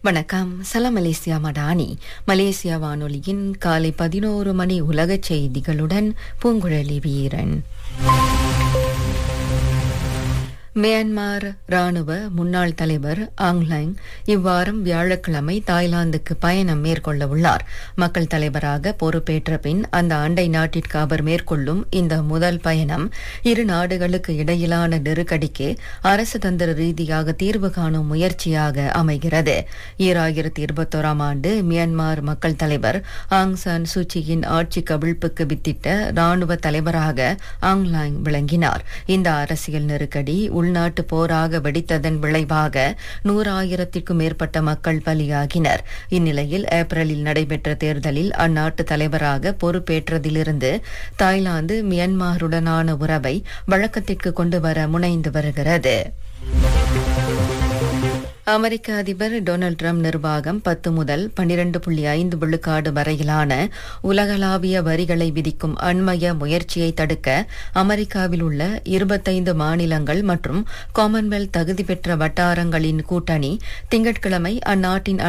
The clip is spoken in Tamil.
வணக்கம் சலாம் மலேசியா மடானி மலேசியா வானொலியின் காலை பதினோரு மணி உலகச் செய்திகளுடன் பூங்குழலி வீரன் மியான்மர் ராணுவ முன்னாள் தலைவர் ஆங்லாங் இவ்வாரம் வியாழக்கிழமை தாய்லாந்துக்கு பயணம் மேற்கொள்ள உள்ளார் மக்கள் தலைவராக பொறுப்பேற்ற பின் அந்த அண்டை நாட்டிற்கு அவர் மேற்கொள்ளும் இந்த முதல் பயணம் இரு நாடுகளுக்கு இடையிலான நெருக்கடிக்கு அரசு தந்திர ரீதியாக தீர்வு காணும் முயற்சியாக அமைகிறது ஈராயிரத்தி இருபத்தோராம் ஆண்டு மியான்மர் மக்கள் தலைவர் ஆங் சான் சூச்சியின் ஆட்சி கவிழ்ப்புக்கு வித்திட்ட ராணுவ தலைவராக ஆங்லாங் விளங்கினார் இந்த அரசியல் நெருக்கடி உள்நாட்டு போராக வெடித்ததன் விளைவாக நூறாயிரத்திற்கும் மேற்பட்ட மக்கள் பலியாகினர் இந்நிலையில் ஏப்ரலில் நடைபெற்ற தேர்தலில் அந்நாட்டு தலைவராக பொறுப்பேற்றதிலிருந்து தாய்லாந்து மியான்மருடனான உறவை வழக்கத்திற்கு கொண்டு வர முனைந்து வருகிறது அமெரிக்க அதிபர் டொனால்டு ட்ரம்ப் நிர்வாகம் பத்து முதல் பன்னிரண்டு புள்ளி ஐந்து விழுக்காடு வரையிலான உலகளாவிய வரிகளை விதிக்கும் அண்மைய முயற்சியை தடுக்க அமெரிக்காவில் உள்ள இருபத்தைந்து மாநிலங்கள் மற்றும் காமன்வெல்த் தகுதி பெற்ற வட்டாரங்களின் கூட்டணி திங்கட்கிழமை அந்நாட்டின்